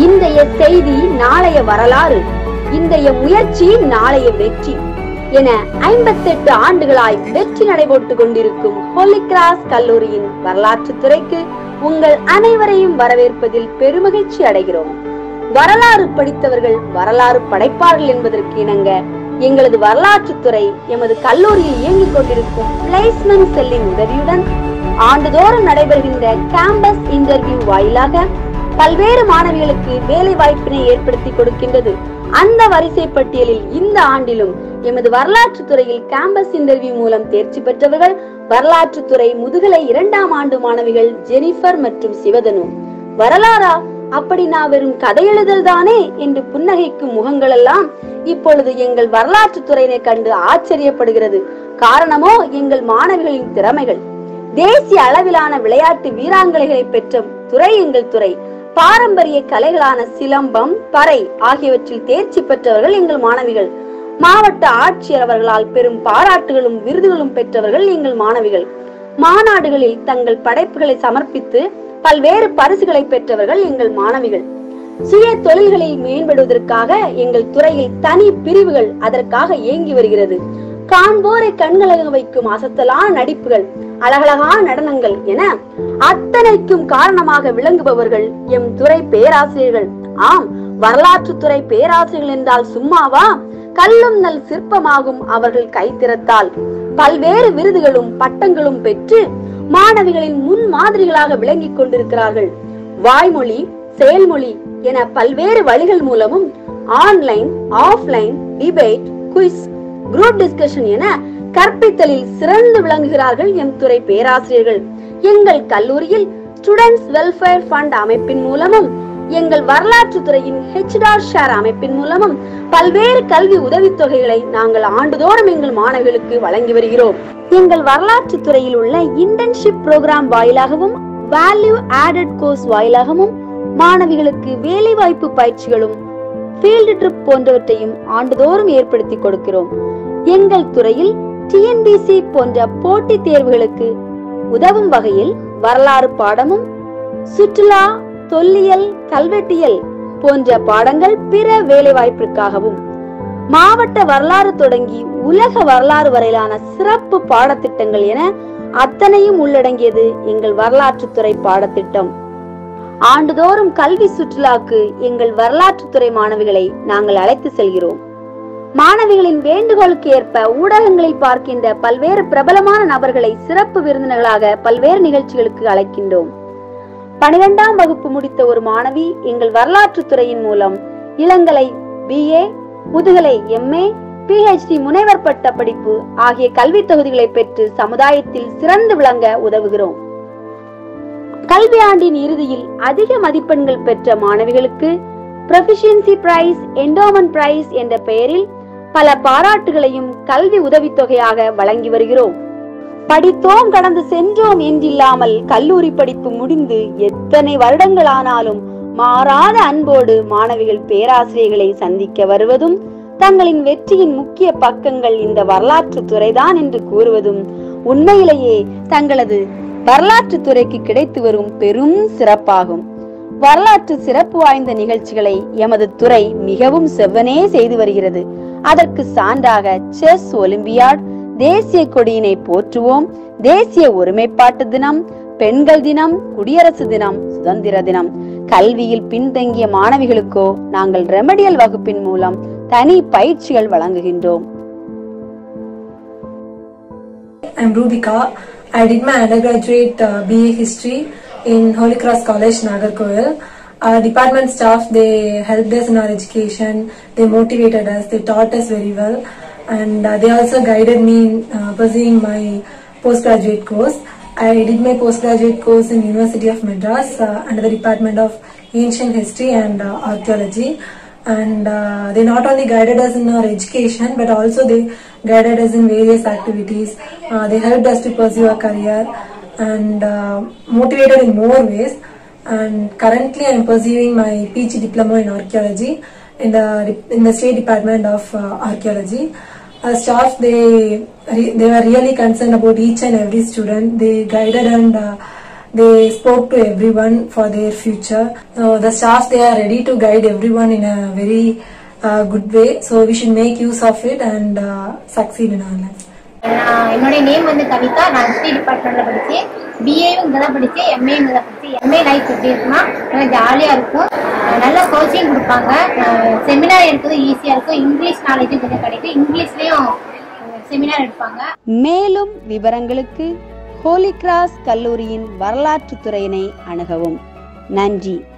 இன்றைய செய்தி நாளைய வரலாறு இன்றைய முயற்சி நாளைய வெற்றி என ஐம்பத்தெட்டு ஆண்டுகளாய் வெற்றி நடைபோட்டுக் கொண்டிருக்கும் ஹோலி கிராஸ் கல்லூரியின் வரலாற்று துறைக்கு உங்கள் அனைவரையும் வரவேற்பதில் பெருமகிழ்ச்சி அடைகிறோம் வரலாறு படித்தவர்கள் வரலாறு படைப்பார்கள் என்பதற்கு இணங்க எங்களது வரலாற்றுத் துறை எமது கல்லூரியில் இயங்கிக் கொண்டிருக்கும் பிளேஸ்மெண்ட் செல்லின் உதவியுடன் ஆண்டுதோறும் நடைபெறுகின்ற கேம்பஸ் இன்டர்வியூ வாயிலாக பல்வேறு மாணவிகளுக்கு வேலை வாய்ப்பினை ஏற்படுத்தி கொடுக்கின்றது அந்த வரிசை பட்டியலில் இந்த ஆண்டிலும் எமது வரலாற்று துறையில் கேம்பஸ் இன்டர்வியூ மூலம் தேர்ச்சி பெற்றவர்கள் வரலாற்று துறை முதுகலை இரண்டாம் ஆண்டு மாணவிகள் ஜெனிஃபர் மற்றும் சிவதனு வரலாறா அப்படி நான் வெறும் கதை எழுதல் தானே என்று புன்னகைக்கும் முகங்களெல்லாம் இப்பொழுது எங்கள் வரலாற்று துறையினை கண்டு ஆச்சரியப்படுகிறது காரணமோ எங்கள் மாணவிகளின் திறமைகள் தேசிய அளவிலான விளையாட்டு வீராங்கனைகளை பெற்ற துறை எங்கள் துறை பாரம்பரிய கலைகளான சிலம்பம் பறை ஆகியவற்றில் தேர்ச்சி பெற்றவர்கள் எங்கள் மாணவிகள் மாவட்ட ஆட்சியர் அவர்களால் பெரும் பாராட்டுகளும் விருதுகளும் பெற்றவர்கள் எங்கள் மாணவிகள் மாநாடுகளில் தங்கள் படைப்புகளை சமர்ப்பித்து பல்வேறு பரிசுகளை பெற்றவர்கள் எங்கள் மாணவிகள் சுய தொழில்களில் மேம்படுவதற்காக எங்கள் துறையில் தனி பிரிவுகள் அதற்காக இயங்கி வருகிறது காண்போரை கண்கலங்க வைக்கும் அசத்தலான நடிப்புகள் அழகழகான நடனங்கள் என அத்தனைக்கும் காரணமாக விளங்குபவர்கள் எம் துறை பேராசிரியர்கள் ஆம் வரலாற்று துறை பேராசிரியர்கள் என்றால் சும்மாவா கல்லும் நல் சிற்பமாகும் அவர்கள் கைத்திறத்தால் பல்வேறு விருதுகளும் பட்டங்களும் பெற்று மாணவிகளின் முன் மாதிரிகளாக விளங்கிக் கொண்டிருக்கிறார்கள் வாய்மொழி செயல்மொழி என பல்வேறு வழிகள் மூலமும் online offline debate quiz group discussion என கற்பித்தலில் சிறந்து விளங்குகிறார்கள் எம் துறை பேராசிரியர்கள் எங்கள் கல்லூரியில் ஸ்டூடெண்ட்ஸ் வெல்ஃபேர் ஃபண்ட் அமைப்பின் மூலமும் எங்கள் வரலாற்று துறையின் ஹெச்டார் ஷேர் அமைப்பின் மூலமும் பல்வேறு கல்வி உதவித்தொகைகளை நாங்கள் ஆண்டுதோறும் எங்கள் மாணவர்களுக்கு வழங்கி வருகிறோம் எங்கள் வரலாற்று துறையில் உள்ள இன்டர்ன்ஷிப் புரோகிராம் வாயிலாகவும் வேல்யூ ஆடட் கோர்ஸ் வாயிலாகவும் மாணவிகளுக்கு வேலைவாய்ப்பு பயிற்சிகளும் ஃபீல்டு ட்ரிப் போன்றவற்றையும் ஆண்டுதோறும் ஏற்படுத்தி கொடுக்கிறோம் எங்கள் துறையில் டிஎன்பிசி போன்ற போட்டித் தேர்வுகளுக்கு உதவும் வகையில் வரலாறு பாடமும் சுற்றுலா தொல்லியல் கல்வெட்டியல் போன்ற பாடங்கள் பிற வேலைவாய்ப்பிற்காகவும் மாவட்ட வரலாறு தொடங்கி உலக வரலாறு வரையிலான சிறப்பு பாடத்திட்டங்கள் என அத்தனையும் உள்ளடங்கியது எங்கள் வரலாற்றுத்துறை பாடத்திட்டம் ஆண்டுதோறும் கல்வி சுற்றுலாக்கு எங்கள் வரலாற்றுத்துறை மாணவிகளை நாங்கள் அழைத்து செல்கிறோம் மாணவிகளின் வேண்டுகோளுக்கு ஏற்ப ஊடகங்களில் பார்க்கின்ற பல்வேறு பிரபலமான நபர்களை சிறப்பு விருந்தினர்களாக பல்வேறு நிகழ்ச்சிகளுக்கு அழைக்கின்றோம் பனிரெண்டாம் வகுப்பு முடித்த ஒரு மாணவி எங்கள் வரலாற்று துறையின் மூலம் இளங்கலை பிஏ முதுகலை எம்ஏ பிஹெச்டி முனைவர் பட்ட படிப்பு ஆகிய கல்வி தொகுதிகளை பெற்று சமுதாயத்தில் சிறந்து விளங்க உதவுகிறோம் கல்வி ஆண்டின் இறுதியில் அதிக மதிப்பெண்கள் பெற்ற மாணவிகளுக்கு ப்ரொஃபிஷியன்சி பிரைஸ் என்டோமன் பிரைஸ் என்ற பெயரில் பல பாராட்டுகளையும் கல்வி உதவித்தொகையாக வழங்கி வருகிறோம் படித்தோம் கடந்து சென்றோம் என்றில்லாமல் கல்லூரி படிப்பு முடிந்து எத்தனை வருடங்கள் ஆனாலும் மாறாத அன்போடு மாணவிகள் பேராசிரியர்களை சந்திக்க வருவதும் தங்களின் வெற்றியின் முக்கிய பக்கங்கள் இந்த வரலாற்று துறைதான் என்று கூறுவதும் உண்மையிலேயே தங்களது வரலாற்று துறைக்கு கிடைத்து வரும் பெரும் சிறப்பாகும் வரலாற்று சிறப்பு வாய்ந்த நிகழ்ச்சிகளை எமது துறை மிகவும் செவ்வனே செய்து வருகிறது அதற்கு சான்றாக செஸ் ஒலிம்பியாட் தேசிய கொடியினை போற்றுவோம் தேசிய ஒருமைப்பாட்டு தினம் பெண்கள் தினம் குடியரசு தினம் சுதந்திர தினம் கல்வியில் பின்தங்கிய மாணவிகளுக்கோ நாங்கள் ரெமடியல் வகுப்பின் மூலம் தனி பயிற்சிகள் வழங்குகின்றோம் I'm Rubika. I did my undergraduate uh, BA History in Holy Cross College, Nagarkoil. Our department staff, they helped us in our education, they motivated us, they taught us very well, and uh, they also guided me in uh, pursuing my postgraduate course. I did my postgraduate course in University of Madras uh, under the Department of Ancient History and uh, Archaeology and uh, they not only guided us in our education but also they guided us in various activities uh, they helped us to pursue a career and uh, motivated in more ways and currently i am pursuing my pg diploma in archaeology in the in the state department of uh, archaeology as staff they re- they were really concerned about each and every student they guided and uh, they spoke to everyone for their future. So the staff they are ready to guide everyone in a very uh, good way. So we should make use of it and uh, succeed in our life. நான் என்னுடைய name வந்து கவிதா நான் history டிபார்ட்மெண்ட்ல படிச்சேன் பிஏவும் இங்கே தான் படித்தேன் MA இங்கே தான் படித்தேன் எம்ஏ லைஃப் எப்படி இருக்குன்னா நல்லா ஜாலியாக இருக்கும் அஹ் நல்ல கோச்சிங் கொடுப்பாங்க செமினார் எடுக்கிறது ஈஸியாக இருக்கும் இங்கிலீஷ் நாலேஜும் கொஞ்சம் கிடைக்கும் இங்கிலீஷ்லேயும் செமினார் எடுப்பாங்க மேலும் விவரங்களுக்கு ஹோலி கிராஸ் கல்லூரியின் வரலாற்றுத் துறையினை அணுகவும் நன்றி